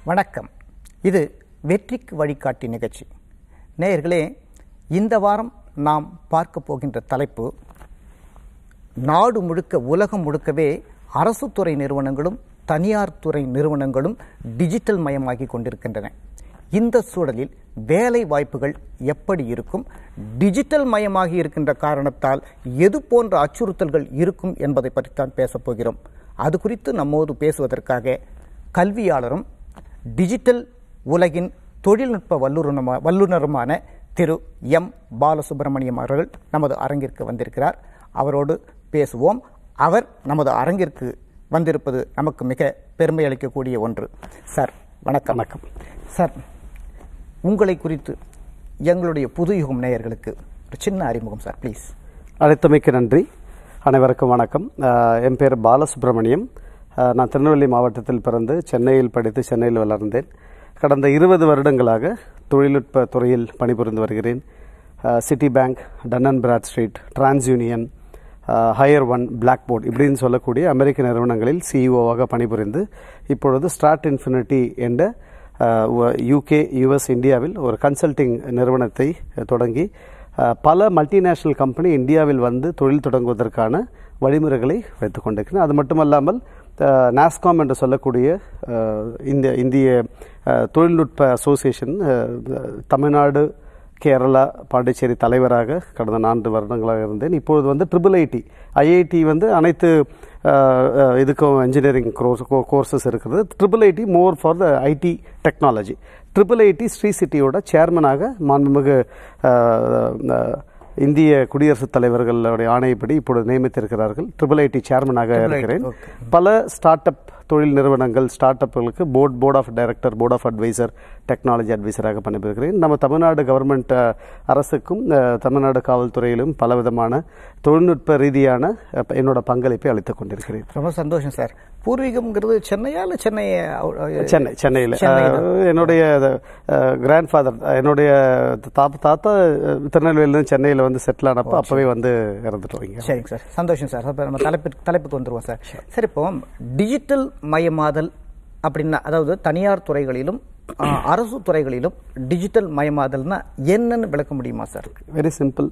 வணக்கம் இது வெற்றிக்கு வழிகாட்டி நிகழ்ச்சி நேயர்களே இந்த வாரம் நாம் பார்க்க போகின்ற தலைப்பு நாடு முழுக்க உலகம் முழுக்கவே அரசு துறை நிறுவனங்களும் தனியார் துறை நிறுவனங்களும் டிஜிட்டல் மயமாகி கொண்டிருக்கின்றன இந்த சூழலில் வேலை வாய்ப்புகள் எப்படி இருக்கும் டிஜிட்டல் மயமாகி இருக்கின்ற காரணத்தால் எது போன்ற அச்சுறுத்தல்கள் இருக்கும் என்பதை பற்றித்தான் பேசப் போகிறோம் அது குறித்து நம்மோடு பேசுவதற்காக கல்வியாளரும் டிஜிட்டல் உலகின் தொழில்நுட்ப வல்லுநருமா வல்லுநருமான திரு எம் பாலசுப்ரமணியம் அவர்கள் நமது அரங்கிற்கு வந்திருக்கிறார் அவரோடு பேசுவோம் அவர் நமது அரங்கிற்கு வந்திருப்பது நமக்கு மிக பெருமை அளிக்கக்கூடிய ஒன்று சார் வணக்கம் வணக்கம் சார் உங்களை குறித்து எங்களுடைய புது யுகம் நேயர்களுக்கு ஒரு சின்ன அறிமுகம் சார் ப்ளீஸ் அழைத்தமைக்கு நன்றி அனைவருக்கும் வணக்கம் அஹ், என் பேர் பாலசுப்ரமணியம் அஹ், நான் திருநெல்வேலி மாவட்டத்தில் பிறந்து சென்னையில் படித்து சென்னையில் வளர்ந்தேன் கடந்த இருபது வருடங்களாக தொழில்நுட்ப துறையில் பணிபுரிந்து வருகிறேன் ah, Citibank Dun and Bradstreet TransUnion Higher One Blackboard இப்படின்னு சொல்லக்கூடிய அமெரிக்க நிறுவனங்களில் சிஇஓவாக பணிபுரிந்து இப்பொழுது ஸ்ட்ராட் இன்ஃபினிட்டி என்ற யூகே யுஎஸ் இந்தியாவில் ஒரு கன்சல்டிங் நிறுவனத்தை அஹ், தொடங்கி அஹ், பல மல்டிநேஷனல் கம்பெனி இந்தியாவில் வந்து தொழில் தொடங்குவதற்கான வழிமுறைகளை வைத்துக் கொண்டிருக்கிறேன் அது மட்டுமல்லாமல் நாஸ்காம் என்று சொல்லக்கூடிய அஹ், இந்த இந்திய அஹ், தொழில்நுட்ப அசோசியேஷன் அஹ், தமிழ்நாடு கேரளா பாண்டிச்சேரி தலைவராக கடந்த நான்கு வருடங்களாக இருந்தேன் இப்பொழுது வந்து ட்ரிபிள் ஐடி ஐஐடி வந்து அனைத்து அஹ், அஹ், இதுக்கும் இன்ஜினியரிங் கோர்ஸ் கோர்சஸ் இருக்குது triple IT more for the IT technology triple IT Sri சிட்டியோட சேர்மனாக மாண்புமிகு அஹ், அஹ், இந்திய குடியரசுத் தலைவர்களுடைய ஆணைப்படி இப்பொழுது நியமித்திருக்கிறார்கள் ட்ரிபிள் ஐடி சேர்மனாக இருக்கிறேன் பல ஸ்டார்ட் அப் தொழில் நிறுவனங்கள் ஸ்டார்ட் அப்களுக்கு board board of director board of advisor technology அட்வைசராக பணிபுரிகிறேன் நம்ம தமிழ்நாடு கவர்மெண்ட் அஹ், அரசுக்கும் அஹ், தமிழ்நாடு காவல்துறையிலும் பலவிதமான தொழில்நுட்ப ரீதியான அஹ், என்னோட பங்களிப்பை அளித்துக் கொண்டிருக்கிறேன் ரொம்ப சந்தோஷம் சார் பூர்வீகம்ங்கிறது சென்னையா இல்லை சென்னை சென்னை சென்னையில் சென்னை என்னுடைய கிராண்ட் ஃபாதர் என்னுடைய தாத்தா தாத்தா அஹ், திருநெல்வேலியிலிருந்து சென்னையில் வந்து செட்டில் ஆனப்போ அப்பவே வந்து இறந்துட்டோம் இங்க சரிங்க சார் சந்தோஷம் சார் அப்போ நம்ம தலைப்பு தலைப்புக்கு வந்துருவோம் சார் சரி இப்போ டிஜிட்டல் மயமாதல் அப்படின்னா அதாவது தனியார் துறைகளிலும் ஆ, அரசு துறைகளிலும் டிஜிட்டல் மயமாதல்னா என்னன்னு விளக்க முடியுமா சார் வெரி சிம்பிள்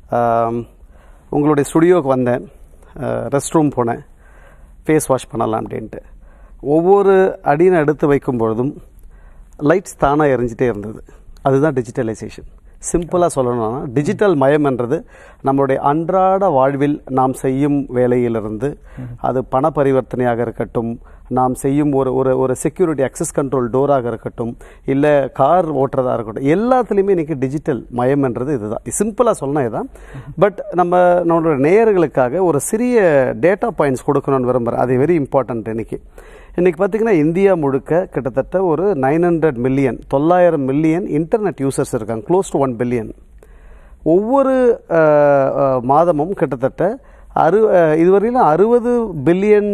உங்களுடைய ஸ்டுடியோவுக்கு வந்தேன் ரெஸ்ட் ரூம் போனேன் ஃபேஸ் வாஷ் பண்ணலாம் அப்படின்ட்டு ஒவ்வொரு அடியை எடுத்து வைக்கும் பொழுதும் லைட்ஸ் தானாக எரிஞ்சிட்டே இருந்தது அதுதான் டிஜிட்டலைசேஷன் சிம்பிளாக சொல்லணும்னா டிஜிட்டல் மயம்ன்றது நம்மளுடைய அன்றாட வாழ்வில் நாம் செய்யும் வேலையிலிருந்து அது பண பரிவர்த்தனையாக இருக்கட்டும் நாம் செய்யும் ஒரு ஒரு ஒரு செக்யூரிட்டி அக்சஸ் கண்ட்ரோல் டோராக இருக்கட்டும் இல்லை கார் ஓட்டுறதா இருக்கட்டும் எல்லாத்துலேயுமே இன்னைக்கு டிஜிட்டல் மயம்ன்றது இதுதான் சிம்பிளாக சொல்லணும் இதுதான் பட் நம்ம நம்மளோட நேயர்களுக்காக ஒரு சிறிய டேட்டா பாயிண்ட்ஸ் கொடுக்கணும்னு விரும்புகிறேன் அது வெரி இம்பார்ட்டன்ட் இன்னைக்கு இன்னைக்கு பார்த்தீங்கன்னா இந்தியா முழுக்க கிட்டத்தட்ட ஒரு நைன் ஹண்ட்ரட் மில்லியன் தொள்ளாயிரம் மில்லியன் இன்டர்நெட் யூசர்ஸ் இருக்காங்க க்ளோஸ் டு ஒன் பில்லியன் ஒவ்வொரு அஹ், அஹ், மாதமும் கிட்டத்தட்ட அறு அஹ், இதுவரையிலும் அறுபது பில்லியன்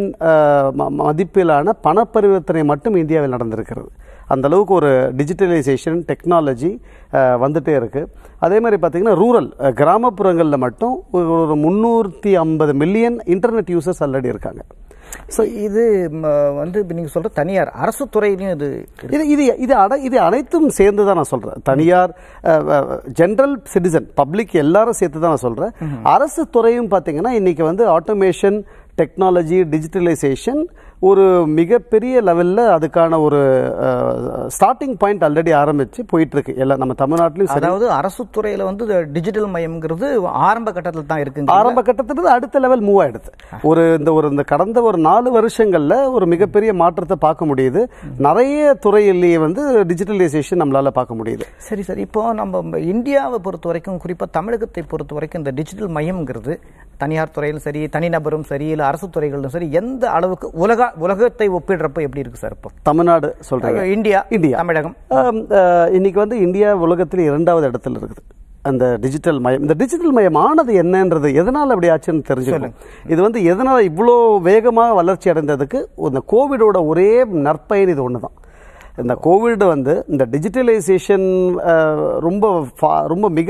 மதிப்பிலான பண பரிவர்த்தனை மட்டும் இந்தியாவில் நடந்திருக்கிறது அந்த அளவுக்கு ஒரு டிஜிட்டலைசேஷன் டெக்னாலஜி வந்துட்டே இருக்கு அதே மாதிரி பார்த்தீங்கன்னா ரூரல் கிராமப்புறங்களில் மட்டும் ஒரு- ஒரு முந்நூற்றி ஐம்பது மில்லியன் இன்டர்நெட் யூசர்ஸ் ஆல்ரெடி இருக்காங்க ஸோ இது ம, வந்து இப்போ நீங்கள் சொல்கிற தனியார் அரசு துறையிலையும் இது இது இது இது அட இது அனைத்தும் சேர்ந்து தான் நான் சொல்றேன் தனியார் ஜெனரல் சிட்டிசன் பப்ளிக் எல்லாரும் சேர்த்து தான் நான் சொல்றேன் அரசு துறையும் பாத்தீங்கன்னா இன்னைக்கு வந்து ஆட்டோமேஷன் டெக்னாலஜி டிஜிட்டலைசேஷன் ஒரு மிகப்பெரிய லெவல்ல அதுக்கான ஒரு ஸ்டார்டிங் பாயிண்ட் ஆல்ரெடி ஆரம்பிச்சு போயிட்டு இருக்கு எல்லாம் நம்ம தமிழ்நாட்டிலும் சரி அதாவது அரசு துறையில வந்து டிஜிட்டல் மயம்ங்கிறது ஆரம்ப கட்டத்தில் தான் இருக்குங்க ஆரம்ப கட்டத்துல அடுத்த லெவல் மூவ் ஆயிடுது ஒரு இந்த ஒரு இந்த கடந்த ஒரு நாலு வருஷங்கள்ல ஒரு மிகப்பெரிய மாற்றத்தை பார்க்க முடியுது நிறைய துறையிலேயே வந்து டிஜிட்டலைசேஷன் நம்மளால பார்க்க முடியுது சரி சரி இப்போ நம்ம இந்தியாவை பொறுத்த வரைக்கும் குறிப்பாக தமிழகத்தை பொறுத்த வரைக்கும் இந்த டிஜிட்டல் மயம்ங்கிறது தனியார் துறையிலும் சரி தனிநபரும் சரி இல்லை அரசு துறைகளிலும் சரி எந்த அளவுக்கு உலக உலகத்தை ஒப்பிடுறப்ப எப்படி இருக்கு சார் இப்போ தமிழ்நாடு சொல்றீங்க இந்தியா இந்தியா தமிழகம் ஆம், அஹ், இன்னைக்கு வந்து இந்தியா உலகத்தில் இரண்டாவது இடத்துல இருக்குது அந்த டிஜிட்டல் மயம் இந்த டிஜிட்டல் மயம் ஆனது என்னன்றது எதனால அப்படி ஆச்சுன்னு தெரிஞ்சுக்கணும் இது வந்து எதனால இவ்வளோ வேகமாக வளர்ச்சி அடைந்ததுக்கு இந்த கோவிடோட ஒரே நற்பயன் இது ஒன்று தான் இந்த கோவிட் வந்து இந்த டிஜிட்டலைசேஷன் ரொம்ப fa- ரொம்ப மிக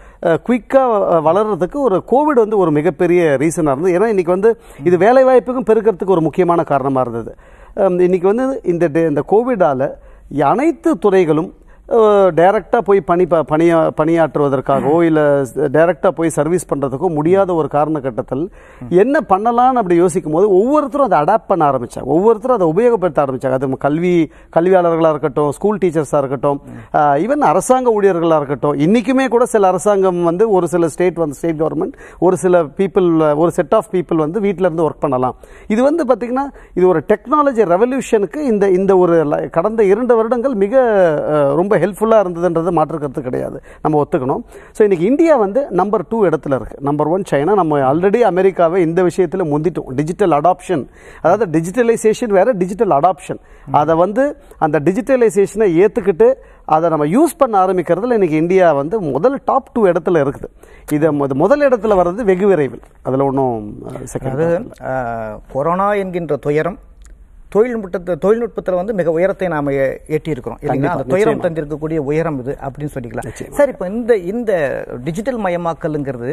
குயிக்காக வளர்றதுக்கு ஒரு கோவிட் வந்து ஒரு மிகப்பெரிய ரீசனாக இருந்தது ஏன்னா இன்னைக்கு வந்து இது வேலை வாய்ப்புக்கும் பெருக்கிறதுக்கு ஒரு முக்கியமான காரணமாக இருந்தது அம், இன்னைக்கு வந்து இந்த டே- இந்த கோவிடால அனைத்து துறைகளும் டைரக்டாக போய் பணி ப- பணியா பணியாற்றுவதற்காகவோ இல்லை டைரக்டாக போய் சர்வீஸ் பண்ணுறதுக்கோ முடியாத ஒரு காரணகட்டத்தில் என்ன பண்ணலாம்னு அப்படி யோசிக்கும் போது ஒவ்வொருத்தரும் அதை அடாப்ட் பண்ண ஆரம்பிச்சாங்க ஒவ்வொருத்தரும் அதை உபயோகப்படுத்த ஆரம்பிச்சாங்க அது கல்வி கல்வியாளர்களாக இருக்கட்டும் ஸ்கூல் டீச்சர்ஸாக இருக்கட்டும் ஈவன் அரசாங்க ஊழியர்களாக இருக்கட்டும் இன்றைக்குமே கூட சில அரசாங்கம் வந்து ஒரு சில ஸ்டேட் வந்து ஸ்டேட் கவர்மெண்ட் ஒரு சில பீப்புள் ஒரு செட் ஆஃப் பீப்புள் வந்து வீட்டில இருந்து ஒர்க் பண்ணலாம் இது வந்து பார்த்தீங்கன்னா இது ஒரு டெக்னாலஜி ரெவல்யூஷனுக்கு இந்த இந்த ஒரு ல- கடந்த இரண்டு வருடங்கள் மிக அஹ், ரொம்ப ஹெல்ப்ஃபுல்லாக இருந்ததுன்றது மாற்று கருத்து கிடையாது நம்ம ஒத்துக்கணும் ஸோ இன்னைக்கு இந்தியா வந்து நம்பர் டூ இடத்துல இருக்கு நம்பர் ஒன் சைனா நம்ம ஆல்ரெடி அமெரிக்காவை இந்த விஷயத்தில் முந்திட்டோம் டிஜிட்டல் அடாப்ஷன் அதாவது டிஜிட்டலைசேஷன் வேற டிஜிட்டல் அடாப்ஷன் அதை வந்து அந்த டிஜிட்டலைசேஷனை ஏற்றுக்கிட்டு அதை நம்ம யூஸ் பண்ண ஆரம்பிக்கிறதுல இன்னைக்கு இந்தியா வந்து முதல் டாப் டூ இடத்துல இருக்குது இதை முத- முதல் இடத்துல வர்றது வெகு விரைவில் அதில் ஒன்றும் செகண்ட் அதாவது அஹ், கொரோனா என்கின்ற துயரம் தொழில்நுட்பத்தை தொழில்நுட்பத்தில் வந்து மிக உயரத்தை நாம எ- எட்டியிருக்கிறோம் இல்லைங்களா அந்த கண்டிப்பா, துயரம் நிச்சயமா. தந்திருக்கக்கூடிய உயரம் இது அப்படின்னு சொல்லிக்கலாம் சார் இப்போ இந்த இந்த டிஜிட்டல் மயமாக்கலுங்கிறது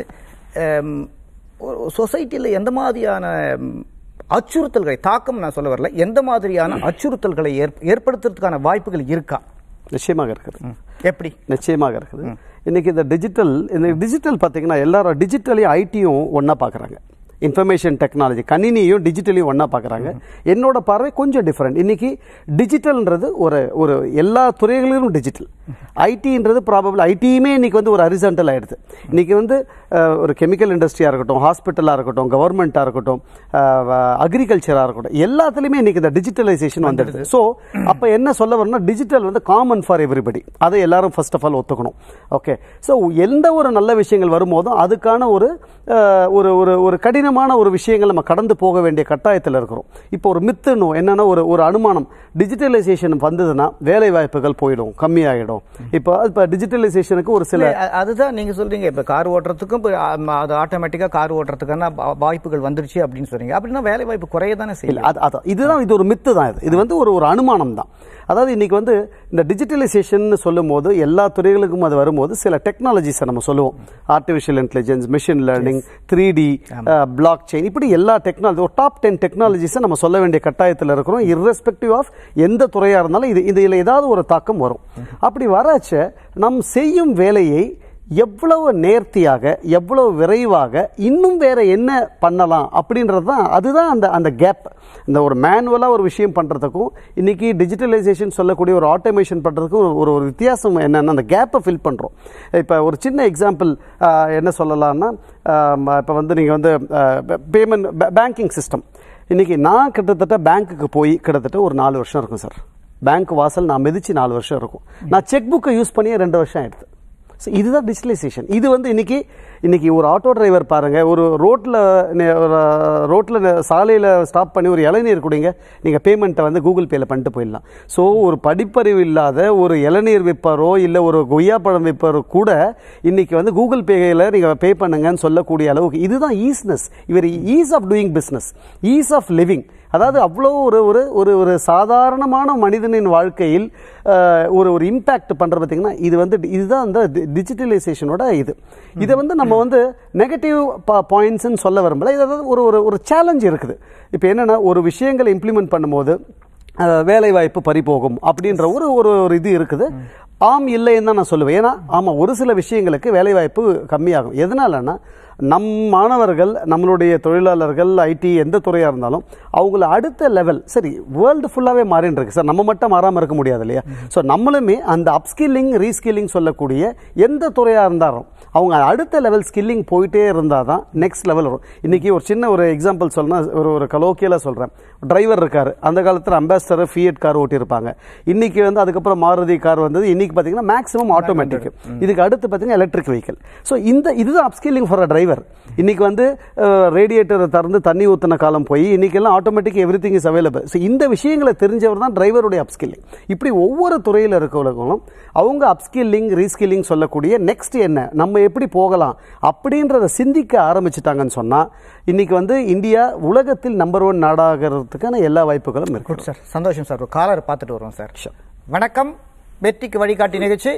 சொசைட்டியில் எந்த மாதிரியான ம், அச்சுறுத்தல்களை தாக்கம் நான் சொல்ல வரல எந்த மாதிரியான அச்சுறுத்தல்களை ஏற்ப- ஏற்படுத்துறதுக்கான வாய்ப்புகள் இருக்கா நிச்சயமாக இருக்குது எப்படி நிச்சயமாக இருக்குது இன்னைக்கு இந்த டிஜிட்டல் இந்த டிஜிட்டல் பார்த்தீங்கன்னா எல்லாரும் டிஜிட்டலையும் ஐடியும் ஒன்றா பார்க்குறாங்க இன்ஃபர்மேஷன் டெக்னாலஜி கணினியும் டிஜிட்டலையும் ஒன்றா பார்க்குறாங்க என்னோட பார்வை கொஞ்சம் டிஃப்ரெண்ட் இன்னைக்கு டிஜிட்டல்ன்றது ஒரு ஒரு எல்லா துறைகளிலும் டிஜிட்டல் ஐடின்றது ப்ராபபிள் ஐடியுமே இன்னைக்கு வந்து ஒரு ஹரிசன்டல் ஆயிடுது இன்னைக்கு வந்து அஹ், ஒரு கெமிக்கல் இண்டஸ்ட்ரியாக இருக்கட்டும் ஹாஸ்பிட்டலாக இருக்கட்டும் கவர்மெண்ட்டாக இருக்கட்டும் அக்ரிகல்ச்சராக இருக்கட்டும் எல்லாத்துலேயுமே இன்னைக்கு இந்த டிஜிட்டலைசேஷன் வந்துடுது ஸோ அப்போ என்ன சொல்ல வரணும்னா டிஜிட்டல் வந்து காமன் ஃபார் எவ்ரிபடி அதை எல்லாரும் ஃபர்ஸ்ட் ஆஃப் ஆல் ஒத்துக்கணும் ஓகே ஸோ எந்த ஒரு நல்ல விஷயங்கள் வரும்போதும் அதுக்கான ஒரு அஹ், ஒரு ஒரு ஒரு கடினமான ஒரு விஷயங்கள் நம்ம கடந்து போக வேண்டிய கட்டாயத்தில் இருக்கிறோம் இப்போ ஒரு மித்துன்னு என்னன்னா ஒரு ஒரு அனுமானம் டிஜிட்டலைசேஷன் வந்ததுன்னா வேலை வாய்ப்புகள் போயிடும் கம்மியாயிடும் இப்போ இப்போ டிஜிட்டலைசேஷனுக்கு ஒரு சில இல்ல, அ- அதுதான் நீங்க சொல்றீங்க இப்ப கார் ஓட்டுறதுக்கும் இப்ப, ஆம், அது ஆட்டோமேட்டிக்கா கார் ஓட்டுறதுக்கான வா- வாய்ப்புகள் வந்துருச்சு அப்படின்னு சொல்றீங்க அப்படின்னா வேலை வாய்ப்பு குறைய தானே இல்ல செய்யும் அது அதான் இதுதான் இது ஒரு மித்து தான் இது இது வந்து ஒரு ஒரு அனுமானம் தான் அதாவது இன்னைக்கு வந்து இந்த டிஜிட்டலைசேஷன் சொல்லும் போது எல்லா துறைகளுக்கும் அது வரும்போது சில டெக்னாலஜிஸை நம்ம சொல்லுவோம் artificial intelligence machine learning three D blockchain இப்படி எல்லா டெக்னாலஜி ஒரு டாப் டென் டெக்னாலஜிஸை நம்ம சொல்ல வேண்டிய கட்டாயத்தில் இருக்கிறோம் irrespective ஆஃப் எந்த துறையாக இருந்தாலும் இது இதில் ஏதாவது ஒரு தாக்கம் வரும் அப்படி வராச்ச நம் செய்யும் வேலையை எவ்வளவு நேர்த்தியாக எவ்வளவு விரைவாக இன்னும் வேற என்ன பண்ணலாம் அப்படின்றது தான் அதுதான் அந்த அந்த கேப் இந்த ஒரு மேனுவலாக ஒரு விஷயம் பண்ணுறதுக்கும் இன்னைக்கு டிஜிட்டலைசேஷன் சொல்லக்கூடிய ஒரு ஆட்டோமேஷன் பண்ணுறதுக்கும் ஒரு- ஒரு ஒரு வித்தியாசம் என்னன்னா அந்த கேப்பை ஃபில் பண்ணுறோம் இப்போ ஒரு சின்ன எக்ஸாம்பிள் என்ன சொல்லலாம்னா இப்போ வந்து நீங்கள் வந்து பேமெண்ட் பேங்கிங் சிஸ்டம் இன்னைக்கு நான் கிட்டத்தட்ட பேங்க்குக்கு போய் கிட்டத்தட்ட ஒரு நாலு வருஷம் இருக்கும் சார் பேங்க் வாசல் நான் மிதிச்சு நாலு வருஷம் இருக்கும் நான் செக் புக்கை யூஸ் பண்ணியே ரெண்டு வருஷம் ஆயிடுது So, இதுதான் டிஜிட்டலைசேஷன் இது வந்து இன்னைக்கு இன்னைக்கு ஒரு ஆட்டோ டிரைவர் பாருங்க ஒரு ரோட்ல நெ- ஒரு ரோட்ல நெ- சாலையில ஸ்டாப் பண்ணி ஒரு இளநீர் குடிங்க நீங்க பேமெண்ட்டை வந்து கூகுள் பேல பண்ணிட்டு போயிடலாம் ஸோ ஒரு படிப்பறிவு இல்லாத ஒரு இளநீர் விற்பாரோ இல்ல ஒரு கொய்யா பழம் விற்பாரோ கூட இன்னைக்கு வந்து கூகுள் பேல நீங்க பே பண்ணுங்கன்னு சொல்லக்கூடிய அளவுக்கு இதுதான் ஈஸ்னஸ் இவர் ease of doing business ease of living அதாவது அவ்வளோ ஒரு ஒரு ஒரு ஒரு சாதாரணமான மனிதனின் வாழ்க்கையில் அஹ், ஒரு ஒரு இம்பேக்ட் பண்ற பார்த்தீங்கன்னா இது வந்து இதுதான் அந்த டிஜிட்டலைசேஷனோட இது இதை வந்து நம்ம வந்து நெகட்டிவ் பாயிண்ட்ஸ்னு சொல்ல விரும்பல இது அதாவது ஒரு ஒரு ஒரு சேலஞ்ச் இருக்குது இப்போ என்னன்னா ஒரு விஷயங்களை இம்ப்ளிமெண்ட் பண்ணும்போது அஹ், வேலை வாய்ப்பு பறிபோகும் அப்படின்ற ஒரு ஒரு ஒரு இது இருக்குது ஆம் இல்லைன்னு தான் நான் சொல்லுவேன் ஏன்னா ஆமா ஒரு சில விஷயங்களுக்கு வேலை வாய்ப்பு கம்மியாகும் எதனாலன்னா நம் மாணவர்கள் நம்மளுடைய தொழிலாளர்கள் ஐடி எந்த துறையாக இருந்தாலும் அவங்கள அடுத்த லெவல் சரி வேர்ல்டு ஃபுல்லாகவே மாறின்னு இருக்கு சார் நம்ம மட்டும் மாறாமல் இருக்க முடியாது இல்லையா ஸோ நம்மளுமே அந்த அப்ஸ்கில்லிங் ரீஸ்கில்லிங் சொல்லக்கூடிய எந்த துறையாக இருந்தாலும் அவங்க அடுத்த லெவல் ஸ்கில்லிங் போயிட்டே இருந்தால் தான் நெக்ஸ்ட் லெவல் வரும் இன்னைக்கு ஒரு சின்ன ஒரு எக்ஸாம்பிள் சொல்லணும் ஒரு ஒரு கலோக்கியலாக சொல்கிறேன் டிரைவர் இருக்காரு அந்த காலத்தில் அம்பாசிடர் ஃபியட் கார் ஓட்டியிருப்பாங்க இன்னைக்கு வந்து அதுக்கப்புறம் மாருதி கார் வந்தது இன்னைக்கு பார்த்தீங்கன்னா மேக்ஸிமம் ஆட்டோமேட்டிக் இதுக்கு அடுத்து பார்த்தீங்கன்னா எலக்ட்ரிக் வெஹிக்கிள் ஸோ இந்த இதுதான் அப்ஸ்கில்லிங் ஃபார் அ டிரைவர் இன்னைக்கு வந்து ரேடியேட்டரை திறந்து தண்ணி ஊற்றின காலம் போய் இன்னைக்கெல்லாம் automatic everything is available so இந்த விஷயங்களை தெரிஞ்சவர் தான் டிரைவருடைய அப்ஸ்கில்லிங் இப்படி ஒவ்வொரு துறையில் இருக்கவங்களும் அவங்க அப்ஸ்கில்லிங் ரீஸ்கில்லிங் சொல்லக்கூடிய நெக்ஸ்ட் என்ன நம்ம எப்படி போகலாம் அப்படின்றத சிந்திக்க ஆரம்பிச்சிட்டாங்கன்னு சொன்னா இன்னைக்கு வந்து இந்தியா உலகத்தில் நம்பர் ஒன் நாடாகிறதுக்கான எல்லா வாய்ப்புகளும் இருக்கு குட் சார் சந்தோஷம் சார் ஒரு காலர் பார்த்துட்டு வருவோம் சார் வணக்கம் வெற்றிக்கு வழிகாட்டி நிகழ்ச்சி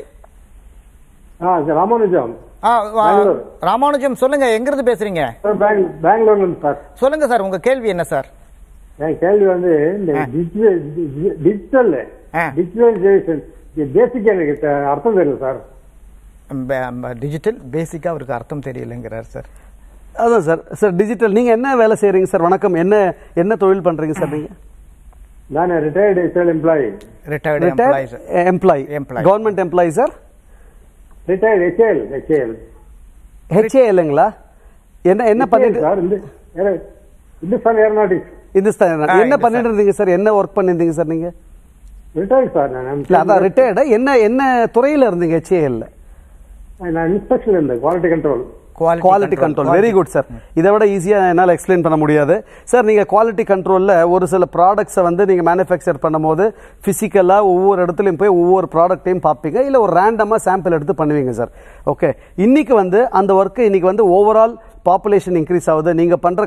ஆ சார் ராமானுஜம் ஆ, வா- பெங்களூர். ராமானுஜம் சொல்லுங்க எங்கிருந்து பேசுறீங்க சார் பெங் பெங்களூர்ல இருந்து சார் சொல்லுங்க சார் உங்க கேள்வி என்ன சார் என் கேள்வி வந்து இந்த டிஜிட்டல் டிஜிட்டல் ஆ. டிஜிட்டலைசேஷன் பேசிக் எனக்கு தெ- அர்த்தம் தெரியல சார் டிஜிட்டல் பேசிக்காக அவருக்கு அர்த்தம் தெரியலைங்கிறார் சார் அதான் சார் சார் டிஜிட்டல் நீங்க என்ன வேலை செய்றீங்க சார் வணக்கம் என்ன என்ன தொழில் பண்றீங்க சார் நீங்க நான் retired SL employee retired employees employee Employee. Government employee sir retired HAL HAL ஹெச்ஏஎல்ங்களா என்ன என்ன பண்ணிட்டு சார் இந்த ஏ- இந்துஸ்தான் ஏரோநாட்டிக்ஸ் இந்துஸ்தான் ஆ, என்ன இந்துஸ்தான். பண்ணிட்டு இருந்தீங்க சார் என்ன ஒர்க் பண்ணிருந்தீங்க சார் நீங்க ரிட்டையர்டு சார் நான் இல்ல அதான் ரிட்டையர்டு என்ன என்ன துறையில இருந்தீங்க ஹெச்ஏஎல்ல நான் இன்ஸ்பெக்ஷன் இருந்தேன் quality control quality control very good sir இதை விட ஈஸியா என்னால் எக்ஸ்பிளைன் பண்ண முடியாது சார் நீங்க குவாலிட்டி கண்ட்ரோல்ல ஒரு சில ப்ராடக்ட்ஸை வந்து நீங்க மேனுஃபேக்சர் பண்ணும்போது பிசிக்கலா ஒவ்வொரு இடத்துலயும் போய் ஒவ்வொரு ப்ராடக்ட்டையும் பார்ப்பீங்க இல்ல ஒரு ரேண்டமா சாம்பிள் எடுத்து பண்ணுவீங்க சார் ஓகே இன்னைக்கு வந்து அந்த ஒர்க்கு இன்னைக்கு வந்து ஓவரால் பாப்புலேஷன் இன்க்ரீஸ் ஆகுது நீங்க பண்ற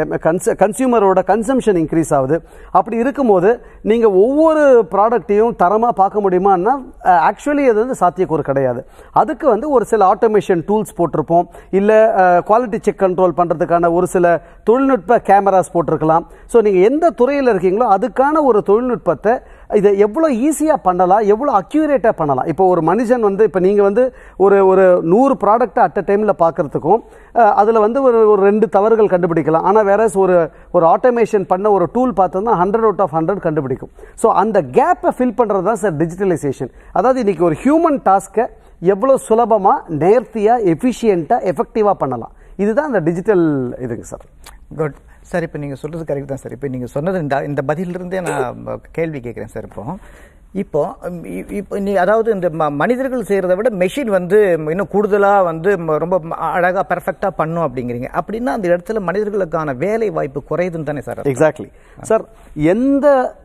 கன்சியூமரோட கன்சம்ஷன் இன்க்ரீஸ் ஆகுது அப்படி இருக்கும்போது நீங்க ஒவ்வொரு ப்ராடக்ட்டையும் தரமா பார்க்க முடியுமான்னா ஆக்சுவலி அது வந்து சாத்தியக்கூறு கிடையாது அதுக்கு வந்து ஒரு சில ஆட்டோமேஷன் டூல்ஸ் போட்டிருப்போம் இல்ல குவாலிட்டி செக் கண்ட்ரோல் பண்றதுக்கான ஒரு சில தொழில்நுட்ப கேமராஸ் போட்டிருக்கலாம் ஸோ நீங்க எந்த துறையில் இருக்கீங்களோ அதுக்கான ஒரு தொழில்நுட்பத்தை இதை எவ்வளோ ஈஸியாக பண்ணலாம் எவ்வளோ அக்யூரேட்டாக பண்ணலாம் இப்போ ஒரு மனுஷன் வந்து இப்போ நீங்கள் வந்து ஒரு ஒரு நூறு ப்ராடக்ட்டை அட் அ டைமில் பார்க்கறதுக்கும் அதில் வந்து ஒரு ஒரு ரெண்டு தவறுகள் கண்டுபிடிக்கலாம் ஆனால் வேற ஒரு ஒரு ஆட்டோமேஷன் பண்ண ஒரு டூல் பார்த்தோம்னா ஹண்ட்ரட் அவுட் ஆஃப் ஹண்ட்ரட் கண்டுபிடிக்கும் ஸோ அந்த கேப்பை ஃபில் பண்ணுறது தான் சார் டிஜிட்டலைசேஷன் அதாவது இன்னைக்கு ஒரு ஹியூமன் டாஸ்க்கை எவ்வளோ சுலபமாக நேர்த்தியாக எஃபிஷியண்ட்டாக எஃபெக்டிவாக பண்ணலாம் இதுதான் அந்த டிஜிட்டல் இதுங்க சார் குட் சார் இப்போ நீங்கள் சொல்கிறது கரெக்ட் தான் சார் இப்போ நீங்கள் சொன்னது இந்த இந்த பதிலிருந்தே நான் கேள்வி கேட்குறேன் சார் இப்போ இப்போ ம், இ- இப்போ நீ அதாவது இந்த ம- மனிதர்கள் செய்கிறத விட மெஷின் வந்து இன்னும் கூடுதலாக வந்து ம- ரொம்ப அழகாக பெர்ஃபெக்டாக பண்ணும் அப்படிங்கிறீங்க அப்படின்னா அந்த இடத்துல மனிதர்களுக்கான வேலை வாய்ப்பு குறையுதுன்னு தானே சார் அர்த்தம்? எக்ஸாக்ட்லி சார் எந்த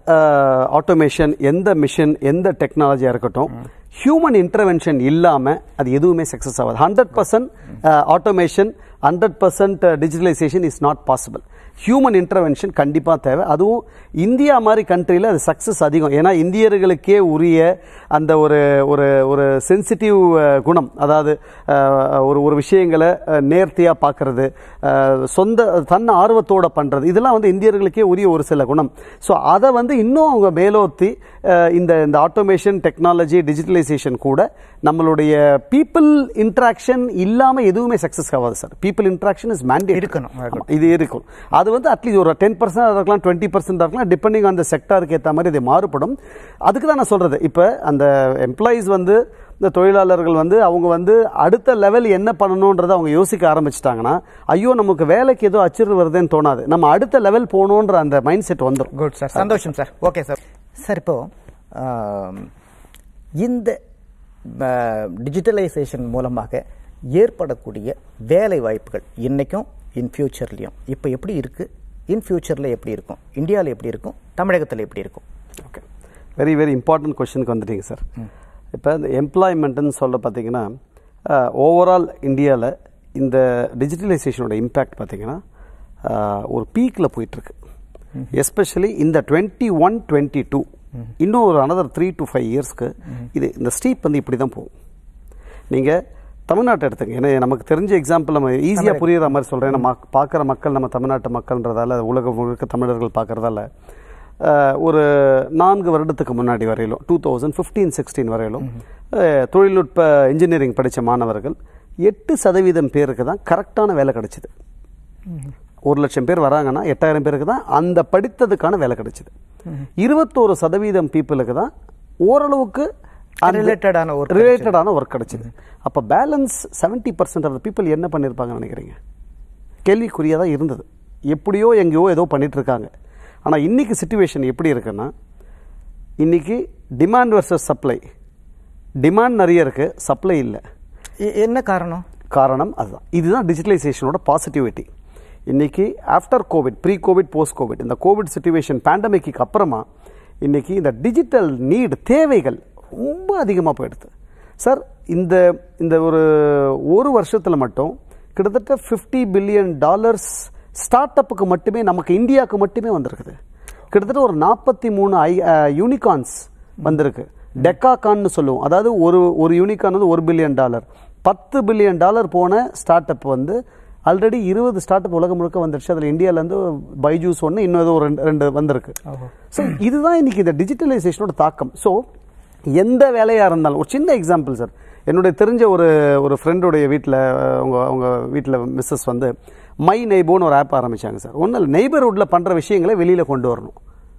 ஆட்டோமேஷன் எந்த மிஷின் எந்த டெக்னாலஜியா இருக்கட்டும் ஹியூமன் இன்டர்வென்ஷன் இல்லாம அது எதுவுமே சக்சஸ் ஆகாது hundred percent automation hundred percent digitalization is not possible human intervention கண்டிப்பா தேவை அதுவும் இந்தியா மாதிரி கண்ட்ரியில் அது சக்சஸ் அதிகம் ஏன்னா இந்தியர்களுக்கே உரிய அந்த ஒரு ஒரு ஒரு சென்சிட்டிவ் குணம் அதாவது அஹ், ஒரு ஒரு விஷயங்களை நேர்த்தியாக பார்க்கறது அஹ், சொந்த தன் ஆர்வத்தோட பண்றது இதெல்லாம் வந்து இந்தியர்களுக்கே உரிய ஒரு சில குணம் ஸோ அதை வந்து இன்னும் அவங்க மேலோர்த்தி அஹ், இந்த இந்த ஆட்டோமேஷன் டெக்னாலஜி டிஜிட்டலைசேஷன் கூட நம்மளுடைய பீப்புள் இன்ட்ராக்ஷன் இல்லாம எதுவுமே சக்சஸ் ஆகாது sir people interaction is mandate இருக்கணும். ஆமா, இது இருக்கும் அது வந்து அட்லீஸ்ட் ஒரு டென் பர்சன்ட் இருக்கலாம் டுவெண்ட்டி பர்சன்ட் இருக்கலாம் டிபெண்டிங் ஆன் த செக்டாருக்கு ஏற்ற மாதிரி இது மாறுபடும் அதுக்கு தான் நான் சொல்றது இப்போ அந்த எம்ப்ளாயீஸ் வந்து இந்த தொழிலாளர்கள் வந்து அவங்க வந்து அடுத்த லெவல் என்ன பண்ணணுன்றதை அவங்க யோசிக்க ஆரம்பிச்சிட்டாங்கன்னா ஐயோ நமக்கு வேலைக்கு ஏதோ அச்சுறு வருதுன்னு தோணாது நம்ம அடுத்த லெவல் போகணுன்ற அந்த மைண்ட் செட் வந்துடும் குட் சார் சந்தோஷம் சார் ஓகே சார் சார் இப்போ ஆம், இந்த டிஜிட்டலைசேஷன் மூலமாக ஏற்படக்கூடிய வேலை வாய்ப்புகள் இன்னைக்கும் இன் ஃபியூச்சர்லையும் இப்போ எப்படி இருக்கு இன் ஃபியூச்சரில் எப்படி இருக்கும் இந்தியாவில் எப்படி இருக்கும் தமிழகத்தில் எப்படி இருக்கும் ஓகே வெரி வெரி இம்பார்ட்டன்ட் கொஷனுக்கு வந்துட்டீங்க சார் இப்போ இந்த எம்ப்ளாய்மெண்ட்டுன்னு சொல்ல பார்த்தீங்கன்னா ஓவரால் இந்தியாவில் இந்த டிஜிட்டலைசேஷனோட இம்பேக்ட் பார்த்தீங்கன்னா அஹ், ஒரு பீக்கில் போயிட்டுருக்கு எஸ்பெஷலி இந்த டுவெண்ட்டி ஒன் டுவெண்ட்டி டூ இன்னும் ஒரு அனதர் த்ரீ டு ஃபைவ் இயர்ஸ்க்கு இது இந்த ஸ்டீப் வந்து இப்படி தான் போகும் நீங்கள் தமிழ்நாட்டை எடுத்துங்க ஏன்னா நமக்கு தெரிஞ்ச எக்ஸாம்பிள் நம்ம ஈஸியாக புரியுற மாதிரி சொல்கிறேன் நம்ம பார்க்குற மக்கள் நம்ம தமிழ்நாட்டு மக்கள்ன்றதால உலகம் முழுக்க தமிழர்கள் பார்க்குறதால ஒரு நான்கு வருடத்துக்கு முன்னாடி வரையிலும் டூ தௌசண்ட் ஃபிஃப்டீன் சிக்ஸ்டீன் வரையிலும் அஹ், தொழில்நுட்ப இன்ஜினியரிங் படித்த மாணவர்கள் எட்டு சதவீதம் பேருக்கு தான் கரெக்டான வேலை கிடைச்சிது ஒரு லட்சம் பேர் வராங்கன்னா எட்டாயிரம் பேருக்கு தான் அந்த படித்ததுக்கான வேலை கிடைச்சிது இருபத்தோரு சதவீதம் பீப்புளுக்கு தான் ஓரளவுக்கு Related-ஆன work ரிலேட்டடான ஒர்க் கிடைச்சிது அப்போ balance seventy percent of people என்ன பண்ணியிருப்பாங்கன்னு நினைக்கிறீங்க கேள்விக்குறியாக தான் இருந்தது எப்படியோ எங்கேயோ ஏதோ பண்ணிட்டு இருக்காங்க ஆனால் இன்னைக்கு சுச்சுவேஷன் எப்படி இருக்குன்னா இன்னைக்கு டிமாண்ட் வர்சஸ் சப்ளை டிமாண்ட் நிறைய இருக்கு சப்ளை இல்லை எ- என்ன காரணம் காரணம் அதுதான் இதுதான் டிஜிட்டலைசேஷனோட பாசிட்டிவிட்டி இன்னைக்கு after covid pre covid post covid இந்த கோவிட் சுச்சுவேஷன் பேண்டமிக்கு அப்புறமா இன்னைக்கு இந்த டிஜிட்டல் நீட் தேவைகள் ரொம்ப அதிகமாக போயிடுது சார் இந்த இந்த ஒரு ஒரு வருஷத்தில் மட்டும் கிட்டத்தட்ட ஃபிஃப்டி பில்லியன் டாலர்ஸ் ஸ்டார்ட் அப்புக்கு மட்டுமே நமக்கு இந்தியாவுக்கு மட்டுமே வந்திருக்குது கிட்டத்தட்ட ஒரு நாற்பத்தி மூணு ஐ யூனிகான்ஸ் வந்திருக்கு டெக்காகான்னு சொல்லுவோம் அதாவது ஒரு ஒரு யூனிகான் வந்து ஒரு பில்லியன் டாலர் பத்து பில்லியன் டாலர் போன ஸ்டார்ட் அப் வந்து ஆல்ரெடி இருபது ஸ்டார்ட் அப் உலகம் முழுக்க வந்துருச்சு அதில் இந்தியாவிலேருந்து பைஜூஸ் ஒன்று இன்னும் ஏதோ ஒரு ரெண்டு ரெண்டு வந்திருக்கு ஸோ இதுதான் இன்னைக்கு இந்த டிஜிட்டலைசேஷனோட தாக்கம் ஸோ எந்த வேலையாக இருந்தாலும் ஒரு சின்ன எக்ஸாம்பிள் சார் என்னுடைய தெரிஞ்ச ஒரு ஒரு ஃப்ரெண்டுடைய வீட்டில் அவங்க அவங்க வீட்டில் மிஸ்ஸஸ் வந்து மை நெய்போன்னு ஒரு ஆப் ஆரம்பிச்சாங்க சார் ஒன்றும் இல்லை நெய்பர்ஹுட்டில் பண்ணுற விஷயங்களை வெளியில் கொண்டு வரணும்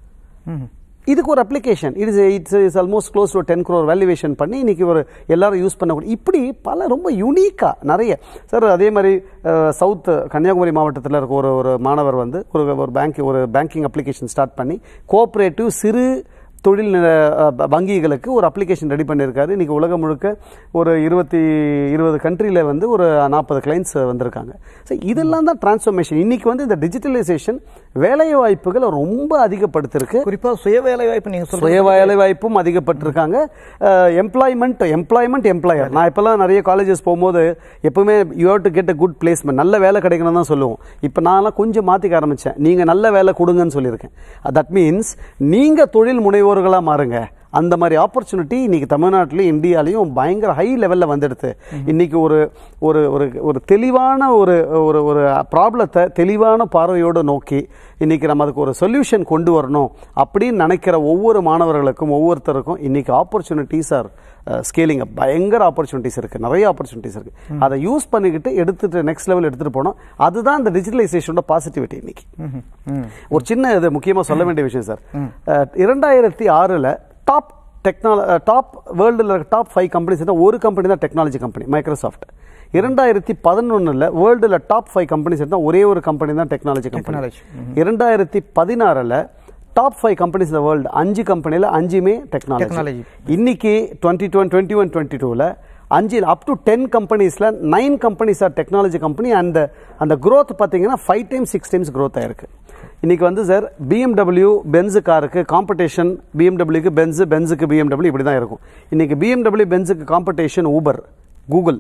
இதுக்கு ஒரு application it's it's is almost close to ten crore valuation பண்ணி இன்னைக்கு ஒரு எல்லாரும் யூஸ் பண்ணக்கூடிய இப்படி பல ரொம்ப யூனிக்காக நிறைய சார் அதே மாதிரி சவுத் கன்னியாகுமரி மாவட்டத்தில் இருக்க ஒரு ஒரு மாணவர் வந்து ஒரு ஒரு பேங்க் ஒரு பேங்கிங் அப்ளிகேஷன் ஸ்டார்ட் பண்ணி கோஆப்ரேட்டிவ் சிறு தொழில் நில- அஹ், ப- வங்கிகளுக்கு ஒரு அப்ளிகேஷன் ரெடி பண்ணியிருக்காரு இன்னைக்கு உலகம் முழுக்க ஒரு இருபத்தி இருபது கண்ட்ரியில் வந்து ஒரு நாற்பது கிளைண்ட்ஸ் வந்திருக்காங்க ஸோ இதெல்லாம் தான் டிரான்ஸ்ஃபர்மேஷன் இன்னைக்கு வந்து இந்த டிஜிட்டலைசேஷன் வேலை வாய்ப்புகளை ரொம்ப அதிகப்படுத்திருக்கு குறிப்பா சுய வேலை வாய்ப்பு நீங்க சுய சொல்றது வேலை வாய்ப்பும் அதிகப்பட்டிருக்காங்க எம்ப்ளாய்மெண்ட் எம்ப்ளாய்மெண்ட் எம்ப்ளாயர் நான் இப்பெல்லாம் நிறைய காலேஜஸ் போகும்போது எப்பவுமே you have to get a good placement நல்ல வேலை கிடைக்கணும் தான் சொல்லுவோம் இப்போ நான்லாம் கொஞ்சம் மாற்றிக்க ஆரம்பித்தேன் நீங்கள் நல்ல வேலை கொடுங்கன்னு சொல்லியிருக்கேன் தட் மீன்ஸ் நீங்கள் தொழில் முனைவோர்களாக மாறுங்க அந்த மாதிரி ஆப்பர்ச்சுனிட்டி இன்னைக்கு தமிழ்நாட்டிலையும் இந்தியாலையும் பயங்கர ஹை லெவலில் வந்துடுது இன்னைக்கு ஒரு ஒரு ஒரு ஒரு தெளிவான ஒரு ஒரு ஒரு ப்ராப்ளத்தை தெளிவான பார்வையோடு நோக்கி இன்னைக்கு நம்ம அதுக்கு ஒரு சொல்யூஷன் கொண்டு வரணும் அப்படின்னு நினைக்கிற ஒவ்வொரு மாணவர்களுக்கும் ஒவ்வொருத்தருக்கும் இன்னைக்கு ஆப்பர்ச்சுனிட்டிஸ் ஆர் ஸ்கேலிங் பயங்கர ஆப்பர்ச்சுனிட்டிஸ் இருக்கு நிறைய ஆப்பர்ச்சுனிட்டிஸ் இருக்கு அதை யூஸ் பண்ணிக்கிட்டு எடுத்துட்டு நெக்ஸ்ட் லெவல் எடுத்துட்டு போனோம் அதுதான் இந்த டிஜிட்டலைசேஷனோட பாசிட்டிவிட்டி இன்னைக்கு ஒரு சின்ன இது முக்கியமா சொல்ல வேண்டிய விஷயம் சார் அஹ், இரண்டாயிரத்தி ஆறுல டாப் டெக்னால டாப் வேர்ல்டில் டாப் ஃபைவ் கம்பெனிஸ் தான் ஒரு கம்பெனி தான் டெக்னாலஜி கம்பெனி மைக்ரோசாஃப்ட் இரண்டாயிரத்தி பதினொன்னுல வேர்ல்டில் டாப் ஃபைவ் கம்பெனிஸ் தான் ஒரே ஒரு கம்பெனி தான் டெக்னாலஜி கம்பெனி Technology. இரண்டாயிரத்தி பதினாறுல டாப் ஃபைவ் கம்பெனிஸ் இந்த வேர்ல்டு அஞ்சு கம்பெனியில் அஞ்சுமே டெக்னாலஜி Technology. இன்னைக்கு twenty twenty twenty one twenty டூவில் அஞ்சு அப் டு டென் கம்பெனிஸில் nine companies are technology company அந்த அந்த growth பார்த்தீங்கன்னா five times six times growth ஆயிருக்கு இன்னைக்கு வந்து சார் பிஎம்டபிள்யூ பென்ஸு காருக்கு காம்படிஷன் பிஎம்டபிள்யூக்கு பென்ஸு பென்ஸுக்கு பிஎம்டபிள்யூ இப்படி தான் இருக்கும் இன்னைக்கு பிஎம்டபிள்யூ பென்ஸுக்கு காம்படிஷன் ஊபர் கூகுள்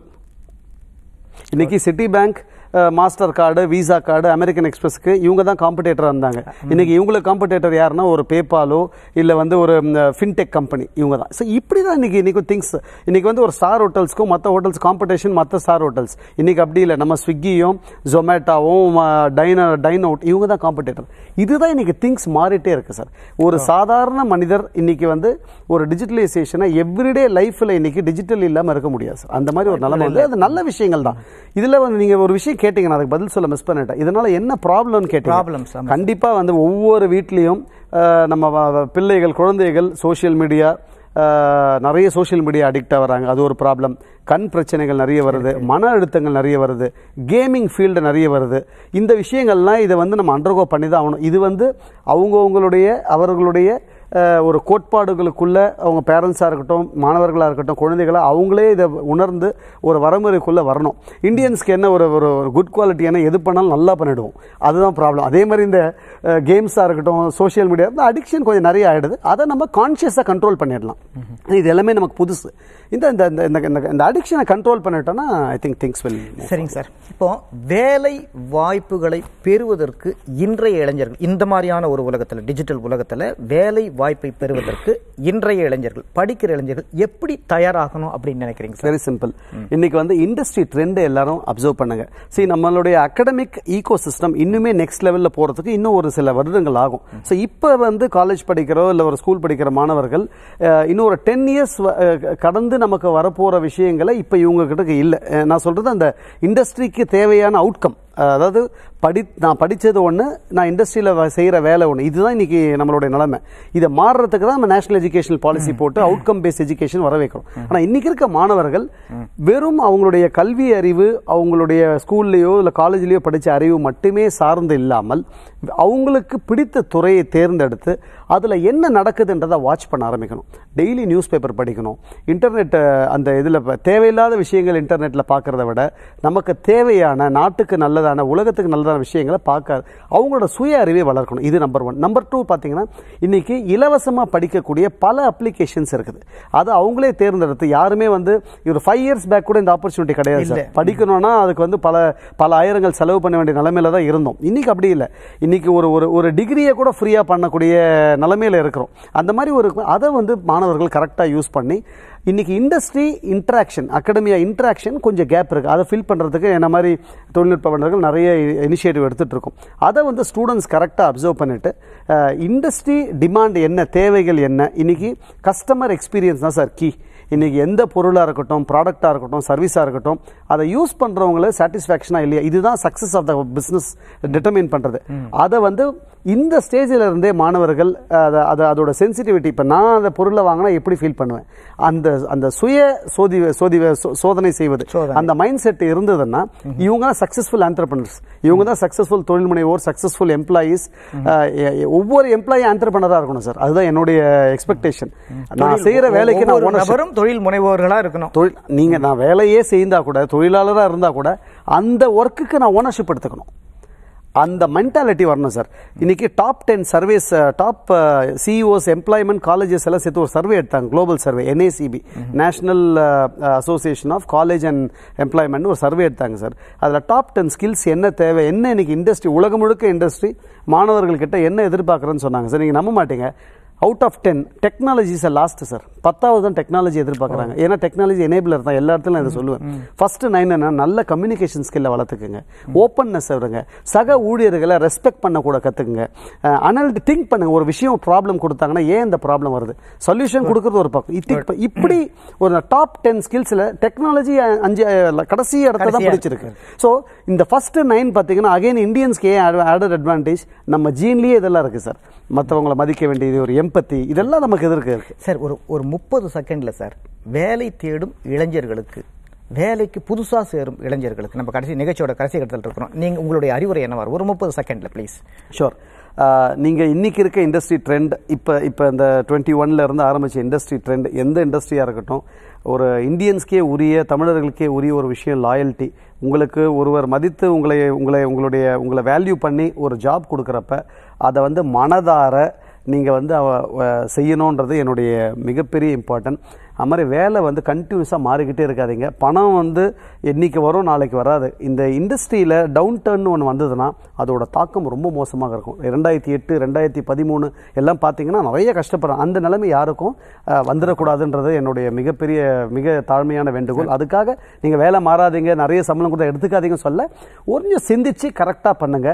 இன்னைக்கு Citibank Mastercard Visa card American எக்ஸ்பிரஸ்க்கு இவங்க தான் காம்படேட்டராக இருந்தாங்க இன்னைக்கு இவங்களுக்கு காம்படேட்டர் யாருன்னா ஒரு பேபாலோ இல்லை வந்து ஒரு ஃபின்டெக் கம்பெனி இவங்க தான் ஸோ இப்படி தான் இன்னைக்கு இன்னைக்கு திங்ஸ் இன்னைக்கு வந்து ஒரு ஸ்டார் ஹோட்டல்ஸ்க்கும் மற்ற ஹோட்டல்ஸ் காம்படிஷன் மற்ற ஸ்டார் ஹோட்டல்ஸ் இன்னைக்கு அப்படி இல்லை நம்ம ஸ்விக்கியும் ஜொமேட்டோவும் டைன டைன் அவுட் இவங்க தான் காம்படேட்டர் இதுதான் இன்னைக்கு திங்ஸ் மாறிட்டே இருக்கு சார் ஒரு சாதாரண மனிதர் இன்னைக்கு வந்து ஒரு டிஜிட்டலைசேஷனை எவ்ரிடே லைஃப்ல இன்னைக்கு டிஜிட்டல் இல்லாம இருக்க முடியாது சார் அந்த மாதிரி ஒரு நிலைமை வந்து அது நல்ல விஷயங்கள் தான் இதுல வந்து நீங்க ஒரு விஷயம் கேட்டீங்க நான் அதுக்கு பதில் சொல்ல மிஸ் பண்ணிட்டேன் இதனால என்ன ப்ராப்ளம்னு கேட்டீங்க Problems, ஆமா. கண்டிப்பா வந்து ஒவ்வொரு வீட்லயும் அஹ், நம்ம வ- வ- பிள்ளைகள் குழந்தைகள் சோஷியல் மீடியா நிறைய சோஷியல் மீடியா அடிக்ட் ஆகிறாங்க அது ஒரு ப்ராப்ளம் கண் பிரச்சனைகள் நிறைய வருது மன அழுத்தங்கள் நிறைய வருது கேமிங் ஃபீல்டு நிறைய வருது இந்த விஷயங்கள்லாம் இதை வந்து நம்ம அண்டர்கோ பண்ணி தான் ஆகணும் இது வந்து அவங்கவுங்களுடைய அவர்களுடைய அஹ், ஒரு கோட்பாடுகளுக்குள்ள அவங்க பேரண்ட்ஸாக இருக்கட்டும் மாணவர்களாக இருக்கட்டும் குழந்தைகளா அவங்களே இதை உணர்ந்து ஒரு வரமுறைக்குள்ளே வரணும் இந்தியன்ஸ்க்கு என்ன ஒரு ஒரு ஒரு குட் குவாலிட்டியான எது பண்ணாலும் நல்லா பண்ணிடுவோம் அதுதான் ப்ராப்ளம் அதே மாதிரி இந்த கேம்ஸாக இருக்கட்டும் சோஷியல் மீடியா இந்த அடிக்ஷன் கொஞ்சம் நிறைய ஆயிடுது அதை நம்ம கான்ஷியஸாக கண்ட்ரோல் பண்ணிடலாம் இது எல்லாமே நமக்கு புதுசு இந்த இந்த இந்த- இந்த இந்த- இந்த அடிக்ஷனை கண்ட்ரோல் பண்ணிட்டோம்னா ஐ திங்க் திங்ஸ் வில் சரிங்க சார் இப்போ வேலை வாய்ப்புகளை பெறுவதற்கு இன்றைய இளைஞர்கள் இந்த மாதிரியான ஒரு உலகத்துல டிஜிட்டல் உலகத்துல வேலை வாய்ப்பை பெறுவதற்கு இன்றைய இளைஞர்கள் படிக்கிற இளைஞர்கள் எப்படி தயாராகணும் அப்படின்னு நினைக்கிறீங்க சார் வெரி சிம்பிள் இன்னைக்கு வந்து இண்டஸ்ட்ரி ட்ரெண்ட் எல்லாரும் அப்சர்வ் பண்ணுங்க see நம்மளுடைய அகடமிக் ஈகோ சிஸ்டம் இன்னுமே நெக்ஸ்ட் லெவல்ல போறதுக்கு இன்னும் ஒரு சில வருடங்கள் ஆகும் ஸோ இப்போ வந்து காலேஜ் படிக்கிறோ இல்லை ஒரு ஸ்கூல் படிக்கிற மாணவர்கள் அஹ், இன்னும் ஒரு டென் இயர்ஸ் கடந்து நமக்கு வரப்போற விஷயங்களை இப்போ இவங்க கிட்ட இல்லை அஹ், நான் சொல்றது அந்த இண்டஸ்ட்ரிக்கு தேவையான அவுட்கம் அதாவது படி நான் படிச்சது ஒன்று நான் இண்டஸ்ட்ரியில் செய்கிற வேலை ஒன்று இதுதான் இன்னைக்கு நம்மளுடைய நிலைமை இதை மாறுறதுக்கு தான் நம்ம நேஷனல் எஜுகேஷன் பாலிசி போட்டு அவுட்கம் பேஸ்ட் எஜுகேஷன் வர வைக்கிறோம் ஆனால் இன்னைக்கு இருக்க மாணவர்கள் வெறும் அவங்களுடைய கல்வி அறிவு அவங்களுடைய ஸ்கூல்லையோ இல்லை காலேஜ்லேயோ படித்த அறிவு மட்டுமே சார்ந்து இல்லாமல் அவங்களுக்கு பிடித்த துறையை தேர்ந்தெடுத்து அதில் என்ன நடக்குதுன்றதை வாட்ச் பண்ண ஆரம்பிக்கணும் டெய்லி நியூஸ் பேப்பர் படிக்கணும் இன்டர்நெட் அந்த இதில் தேவையில்லாத விஷயங்கள் இன்டர்நெட்டில் பார்க்கறத விட நமக்கு தேவையான நாட்டுக்கு நல்லதான உலகத்துக்கு நல்லதான விஷயங்களை பார்க்க அவங்களோட சுய அறிவை வளர்க்கணும் இது நம்பர் ஒன் நம்பர் டூ பார்த்தீங்கன்னா இன்னைக்கு இலவசமாக படிக்கக்கூடிய பல அப்ளிகேஷன்ஸ் இருக்குது அது அவங்களே தேர்ந்தெடுத்து யாருமே வந்து ஒரு ஃபைவ் இயர்ஸ் பேக் கூட இந்த ஆப்பர்ச்சுனிட்டி கிடையாது சார் படிக்கணும்னா அதுக்கு வந்து பல பல ஆயிரங்கள் செலவு பண்ண வேண்டிய நிலைமையில தான் இருந்தோம் இன்னைக்கு அப்படி இல்லை இன்னைக்கு ஒரு ஒரு ஒரு டிகிரியை கூட ஃப்ரீயாக பண்ணக்கூடிய நிலைமையில இருக்கிறோம் அந்த மாதிரி ஒரு அதை வந்து மாணவர்கள் கரெக்டாக யூஸ் பண்ணி இன்னைக்கு இண்டஸ்ட்ரி இன்ட்ராக்ஷன் அகாடமியா இன்ட்ராக்ஷன் கொஞ்சம் கேப் இருக்கு அதை ஃபில் பண்றதுக்கு என்ன மாதிரி தொழில்நுட்ப வல்லுநர்கள் நிறைய இனிஷியேட்டிவ் எடுத்துட்டு இருக்கோம் அதை வந்து ஸ்டூடெண்ட்ஸ் கரெக்டாக அப்சர்வ் பண்ணிட்டு இண்டஸ்ட்ரி டிமாண்ட் என்ன தேவைகள் என்ன இன்னைக்கு கஸ்டமர் எக்ஸ்பீரியன்ஸ் தான் சார் கீ இன்னைக்கு எந்த பொருளாக இருக்கட்டும் ப்ராடக்டாக இருக்கட்டும் சர்வீஸாக இருக்கட்டும் அதை யூஸ் பண்ணுறவங்கள சாட்டிஸ்ஃபேக்ஷனாக இல்லையா இதுதான் success of the business determine பண்ணுறது அதை வந்து இந்த ஸ்டேஜில் இருந்தே மாணவர்கள் அதை அதை அதோட சென்சிட்டிவிட்டி இப்போ நான் அந்த பொருளை வாங்கினா எப்படி ஃபீல் பண்ணுவேன் அந்த அந்த சுய சோதி சோதி சோ- சோதனை செய்வது சோதனை. அந்த மைண்ட் செட் இருந்ததுன்னா இவங்க தான் சக்ஸஸ்ஃபுல் ஆண்டர்பனர்ஸ் இவங்க தான் சக்ஸஸ்ஃபுல் தொழில் முனைவோர் சக்ஸஸ்ஃபுல் எம்ப்ளாயீஸ் ஒவ்வொரு எம்ப்ளாயி ஆண்டர்பனராக இருக்கணும் சார் அதுதான் என்னுடைய எக்ஸ்பெக்டேஷன் நான் செய்யற வேலைக்கு நான் ஒவ்வொரு ownership- நபரும் தொழில் முனைவோர்களா இருக்கணும் தொழில் நீங்க நான் வேலையே செய்தா கூட தொழிலாளராக இருந்தா கூட அந்த ஒர்க்குக்கு நான் ஓனர்ஷிப் எடுத்துக்கணும் அந்த மென்டாலிட்டி வரணும் சார் இன்னைக்கு top ten surveys top CEOs employment colleges எல்லாம் சேர்த்து ஒரு சர்வே எடுத்தாங்க global survey NACB national association of college and employment ஒரு சர்வே எடுத்தாங்க சார் அதில் டாப் டென் ஸ்கில்ஸ் என்ன தேவை என்ன இன்னைக்கு இண்டஸ்ட்ரி உலகம் முழுக்க இண்டஸ்ட்ரி மாணவர்கள்கிட்ட என்ன எதிர்பார்க்குறேன்னு சொன்னாங்க சார் நீங்கள் நம்ப மாட்டீங்க out of ten technologies last sir பத்தாவது தான் டெக்னாலஜி எதிர்பார்க்குறாங்க ஏன்னா டெக்னாலஜி எனேபிளர் தான் எல்லா இடத்துலையும் இதை சொல்லுவேன் ஃபர்ஸ்ட் நைன் என்ன நல்ல கம்யூனிகேஷன் ஸ்கில்லை வளர்த்துக்குங்க ஓப்பன்னஸ் வருங்க சக ஊழியர்களை ரெஸ்பெக்ட் பண்ண கூட கற்றுக்குங்க அனல் திங்க் பண்ணுங்க ஒரு விஷயம் ப்ராப்ளம் கொடுத்தாங்கன்னா ஏன் இந்த ப்ராப்ளம் வருது சொல்யூஷன் கொடுக்கறது ஒரு பக்கம் இத்தி- இப்படி ஒரு டாப் டென் ஸ்கில்ஸில் டெக்னாலஜி அஞ்சு அஹ், கடைசி இடத்த தான் கடைசியா பிடிச்சிருக்கு ஸோ இந்த ஃபர்ஸ்ட் நைன் பார்த்தீங்கன்னா அகைன் இந்தியன்ஸ்க்கு ஏன் ஆடட் அட்வான்டேஜ் நம்ம ஜீன்லேயே இதெல்லாம் இருக்கு சார் மற்றவங்களை மதிக்க வேண்டியது ஒரு எம்பத்தி இதெல்லாம் நமக்கு எதிர்க்கு இருக்கு சார் ஒரு ஒரு முப்பது செகண்ட்ல சார் வேலை தேடும் இளைஞர்களுக்கு வேலைக்கு புதுசா சேரும் இளைஞர்களுக்கு நம்ம கடைசி நிகழ்ச்சியோட கடைசி கட்டத்தில் இருக்கிறோம் நீங்க உங்களுடைய அறிவுரை என்ன வரும் ஒரு முப்பது செகண்ட்ல ப்ளீஸ் ஷோர் நீங்கள் இன்னைக்கு இருக்க இண்டஸ்ட்ரி ட்ரெண்ட் இப்போ இப்போ இந்த டுவெண்ட்டி ஒன்ல இருந்து ஆரம்பிச்ச இண்டஸ்ட்ரி ட்ரெண்ட் எந்த இண்டஸ்ட்ரியாக இருக்கட்டும் ஒரு இந்தியன்ஸ்க்கே உரிய தமிழர்களுக்கே உரிய ஒரு விஷயம் லாயல்ட்டி உங்களுக்கு ஒருவர் மதித்து உங்களை உங்களை உங்களுடைய உங்களை வேல்யூ பண்ணி ஒரு ஜாப் கொடுக்குறப்ப அதை வந்து மனதார நீங்கள் வந்து அவ வ- செய்யணுன்றது என்னுடைய மிகப்பெரிய இம்பார்ட்டன்ட் அது மாதிரி வேலை வந்து கண்டினியூஸாக மாறிக்கிட்டே இருக்காதீங்க பணம் வந்து என்னைக்கு வரும் நாளைக்கு வராது இந்த இண்டஸ்ட்ரியில் டவுன் டர்ன் ஒன்று வந்ததுன்னா அதோட தாக்கம் ரொம்ப மோசமாக இருக்கும் ரெண்டாயிரத்தி எட்டு ரெண்டாயிரத்தி பதிமூணு எல்லாம் பார்த்தீங்கன்னா நிறைய கஷ்டப்படுறோம் அந்த நிலைமை யாருக்கும் அஹ், வந்துடக்கூடாதுன்றது என்னுடைய மிகப்பெரிய மிக தாழ்மையான வேண்டுகோள் அதுக்காக நீங்கள் வேலை மாறாதீங்க நிறைய சம்பளம் கூட எடுத்துக்காதீங்க சொல்ல கொஞ்சம் சிந்திச்சு கரெக்டாக பண்ணுங்க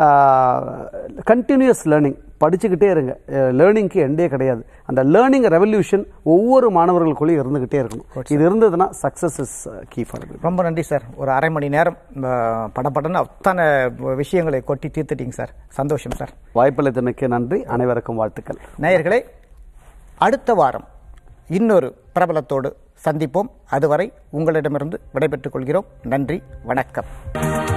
கண்டினியூஸ் லேர்னிங் படிச்சுக்கிட்டே இருங்க லேர்னிங்க்கு எண்டே கிடையாது அந்த லேர்னிங் ரெவல்யூஷன் ஒவ்வொரு மாணவர்களுக்குள்ளேயும் இருந்துகிட்டே இருக்கணும் இது இருந்ததுன்னா சக்சஸ் இஸ் கீ ஃபார் ரொம்ப நன்றி சார் ஒரு அரை மணி நேரம் அஹ், படபடன்னு அத்தனை விஷயங்களை கொட்டி தீர்த்துட்டீங்க சார் சந்தோஷம் சார் வாய்ப்பளித்தமைக்கு நன்றி அனைவருக்கும் வாழ்த்துக்கள் நேயர்களே அடுத்த வாரம் இன்னொரு பிரபலத்தோடு சந்திப்போம் அதுவரை உங்களிடமிருந்து விடைபெற்றுக் கொள்கிறோம் நன்றி வணக்கம்